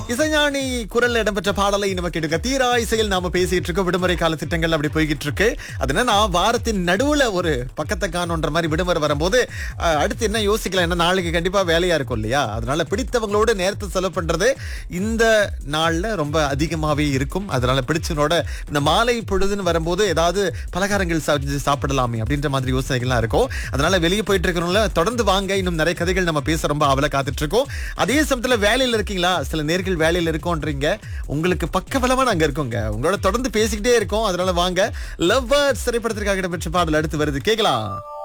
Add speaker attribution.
Speaker 1: இசைஞானி குரல்ல இடம்பெற்ற பாடலை நம்ம கேட்டுக்க தீரா இசையில் நாம பேசிட்டு இருக்கோம் விடுமுறை கால திட்டங்கள் அப்படி போய்கிட்டு இருக்கு அது என்னன்னா வாரத்தின் நடுவுல ஒரு பக்கத்தை காணுன்ற மாதிரி விடுமுறை வரும்போது அஹ், அடுத்து என்ன யோசிக்கலாம் என்ன நாளைக்கு கண்டிப்பா வேலையா இருக்கும் இல்லையா அதனால பிடித்தவங்களோட நேரத்தை செலவு பண்றது இந்த நாள்ல ரொம்ப அதிகமாவே இருக்கும் அதனால பிடிச்சவனோட இந்த மாலை பொழுதுன்னு வரும்போது ஏதாவது பலகாரங்கள் செஞ்சு சாப்பிடலாமே அப்படின்ற மாதிரி யோசனைகள்லாம் இருக்கும் அதனால வெளியே போயிட்டு இருக்கிறவங்கள தொடர்ந்து வாங்க இன்னும் நிறைய கதைகள் நம்ம பேச ரொம்ப அவல காத்துட்டு இருக்கோம் அதே சமயத்துல வேலையில இருக்கீங்களா சில நேர்கள் வேலையில இருக்கோன்றீங்க உங்களுக்கு பக்கபலமா நாங்க இருக்கோங்க உங்களோட தொடர்ந்து பேசிக்கிட்டே இருக்கோம் அதனால வாங்க லவ் பேர்ட்ஸ் திரைப்படத்திற்காக இடம்பெற்ற பாடல் அடுத்து வருது கேக்கலாம்